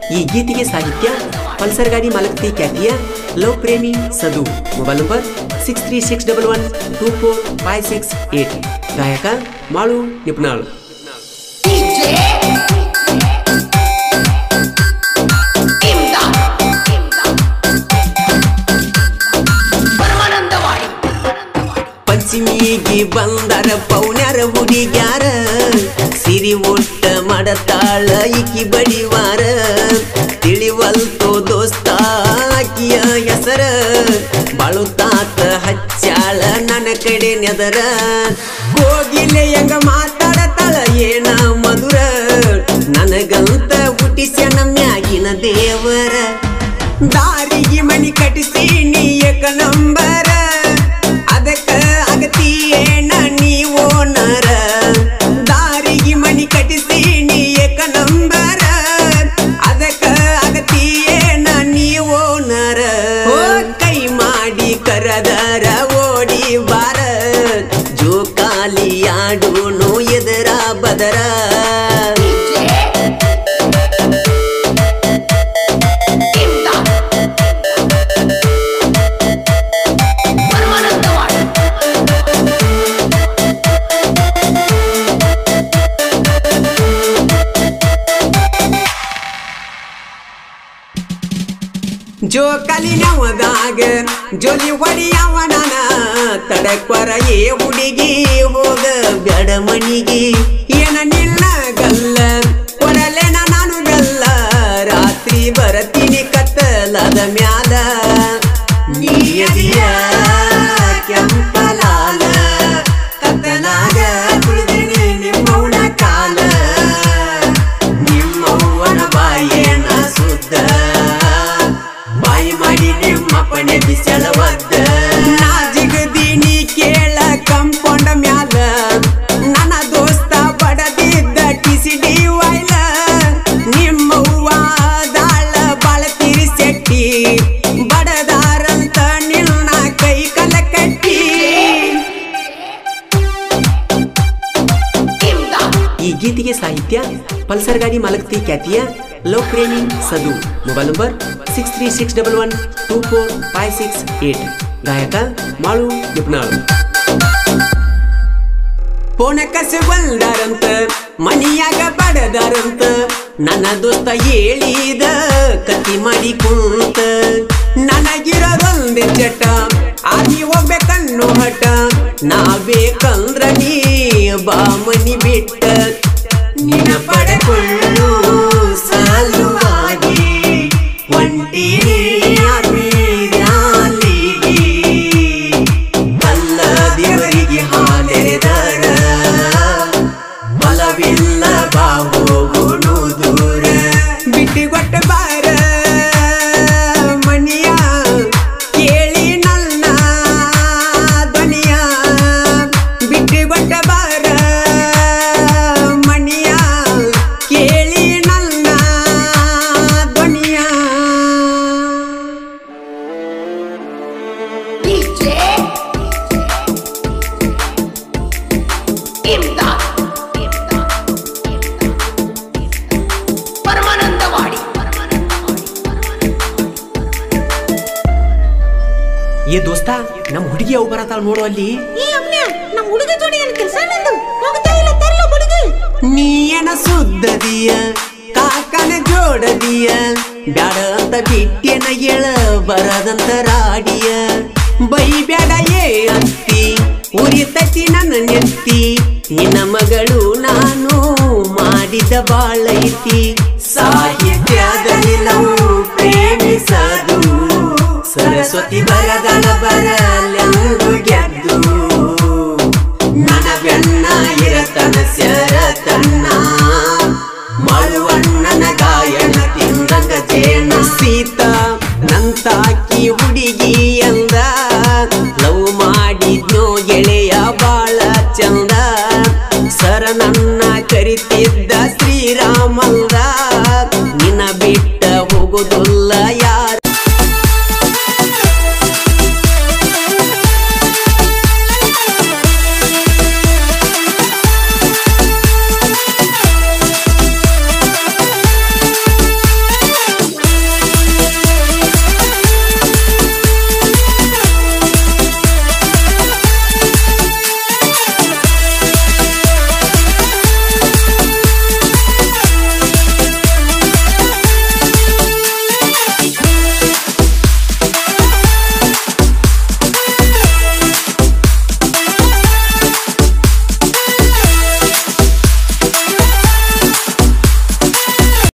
ಈ ಗೀತೆಗೆ ಸಾಹಿತ್ಯ ಪಲ್ಸರ್ ಗಾಡಿ ಮಾಲಕ್ತಿ ಖ್ಯಾತಿಯ ಲವ್ ಪ್ರೇಮಿ ಸದು mobile number six three six double one two four five six eight ಗಾಯಕ ಮಾಳು ನಿಪ್ನಾಳ್ ಪರಮಾನಂದವಾಡಿ ಪಂಚಮಿಗೆ ಬಂದರ ಪೌನ್ಯಾರ ಹುಡುಗ್ಯಾರ ಸಿರಿ ಒಟ್ಟ ಮಾಡತಾಳ ಇಕಿ ಬಡಿವಾರ ತಿಳಿವಲ್ತೋ ದೋಸ್ತ ಆಕಿಯ ಹೆಸರ ಬಾಳುತ್ತಾತ ಹಚ್ಚಾಳ ನನ್ನ ಕಡೆ ನೆದರ ಕೋಗಿಲೆ ಹೆಂಗ ಮಾತಾಡತಾಳ ಏನ ಮಧುರ ನನಗಂತ ಹುಟ್ಟಿಸ್ಯಾನ ಮ್ಯಾಗಿನ ದೇವರ ದಾರಿಗೆ ಮನಿ ಕಟ್ಟಿಸಿ ನೀಯಕ ನಂಬರ ಅದಕ್ಕ ಅಗತಿಯೇನ ನೀವೋ ನರ ದಾರಿಗೆ ಮನಿ ಕಟ್ಟಿಸಿ ನೀಯಕ ನಂಬರ ಅದಕ್ಕ ಅಗತಿಯೇನ ನೀವೋ ನರ ಓ ಕೈ ಮಾಡಿ ಕರದರ ಓಡಿ ಬಾರ ಜೋಕಾಲಿ ಆಡೋನು ಎದರ ಬದರ ಪರಮಾನಂದವಾಡಿ ಜೋಕಾಲಿ ನವದಾಗ ಜೋಲಿ ಹೊಡಿಯವನನ ತಡಕ್ವರ ಏ ಹುಡುಗಿ ಹೋಗ ಬ್ಯಾಡ ಮನಿಗೆ ಏನ ನಿಲ್ಲ ಗಲ್ಲ ಕೊಡಲೆನ ನಾನು ಗಲ್ಲ ರಾತ್ರಿ ಬರತೀನಿ ಕತ್ತಲದ ಮ್ಯಾಲ ನೀಯದಿಯ ಕೆಂಪಲಾಲ ಕತ್ತಲಾಗ ಕುಳಿದಿನಿ ನಿಮ್ಮವನ ಕಾಲ ನಿಮ್ಮವ್ವನ ಬಾಯೇನ ಸುದ್ದ ಬಾಯಿ ಮಾಡಿ ನಿಮ್ಮಪ್ಪನೆ ಬಿಸಳವದ್ದ ನಾ ಜಿಗದೀನಿ ಕೇಳ ಕಂಪೌಂಡ ಮ್ಯಾಲ ನನ್ನ ದೋಸ್ತ ಬಡದಿದ್ದ ಟಿಸಿಡಿ ವೈಲ ನಿಮ್ಮವ್ವ ದಾಳ ಬಾಳ ತಿರಿಸೆಟ್ಟಿ ಬಡದಾರಂತ ನಿನ್ನ ಕೈ ಕಲ ಕಟ್ಟಿ ಈ ಗೀತೆಗೆ ಸಾಹಿತ್ಯ ಪಲ್ಸರ್ ಗಾಡಿ ಮಾಲಕ್ತಿ ಖ್ಯಾತಿಯ ಲವ್ ಪ್ರೇಮಿ ಸದು mobile number six three six double one two four five six eight ಗಾಯಕ ಮಾಳು ನಿಪ್ನಾಳ್ ಫೋನ ಕಸಿ ಬಂದಾರಂತ ಮನಿಯಾಗ ಬಡದಾರಂತ ನನ್ನ ದೋಸ್ತ ಹೇಳಿದ ಕತಿ ಮಾಡಿ ಕುಂತ ನನಗಿರೋದೊಂದೇ ಚಟ ಆಗಿ ಹೋಗ್ಬೇಕನ್ನೋ ಹಠ ನಾ ಬೇಕಂದ್ರ ನೀ ಬಾ ಮನಿ ಬಿಟ್ಟ ನಿನ್ನ ಪಡೆಕೊಳ್ಳು ಸಲುವಾಗಿ ಒಂಟಿ ಕಲ್ಲ ದೇವರಿಗೆ ಹಾಲೆರೆದರ ಬಲವಿಲ್ಲ ಬಾ ಹೋಗುನು ದೂರ ಬಿಟ್ಟಿಗೊಟ್ಟ ಬಾರ ಮನಿಯ ಕೇಳಿ ನನ್ನ ಧ್ವನಿಯ ಬಿಟ್ಟಿಗೊಟ್ಟ ಬಾರ ಮನಿಯ ಕೇಳಿ ನನ್ನ ಧ್ವನಿಯ ಪರಮಾನಂದವಾಡಿ ಏ ದೋಸ್ತ ನಮ್ಮ ಹುಡುಗಿ ಅವು ಬರತಾಳ ನೋಡು ಅಲ್ಲಿ ಈ ಅಮ್ನೆ ನಮ್ ಹುಡುಗ ಜೋಡಿ ಏನ್ ಕೆಲಸ ನಂದು ಹೋಗ್ತಾ ಇಲ್ಲ ತರಲ ಹುಡುಗಿ ನೀಯನ ಸುದ್ದದಿಯ ಕಾಕನ ಜೋಡದಿಯ ಬ್ಯಾಡ ಅಂತ ಬಿಟ್ಟೆನ ಎಳ ಬರದಂತ ರಾಡಿಯ ಬೈ ಬ್ಯಾಡ ಏ ಅಂತಿ ಉರಿತತಿ ನನ್ನ ನೆತ್ತಿ ನಿನ್ನ ಮಗಳು ನಾನು ಮಾಡಿದ ಬಾಳೈತಿ ಸಾಹಿತ್ಯದಲ್ಲಿ ನಾವು ಪ್ರೇಮಿಸದು ಸರಸ್ವತಿ ಬರದಳ ಬರಲೆಂದು ಗೆದ್ದು ನನ್ನ ಬೆನ್ನ ಇರತನ ಸೆರತನ್ನ ಮಳುವಣ್ಣನ ಗಾಯನ ತಿಂದಂಗ ಜೇನ ಸೀತ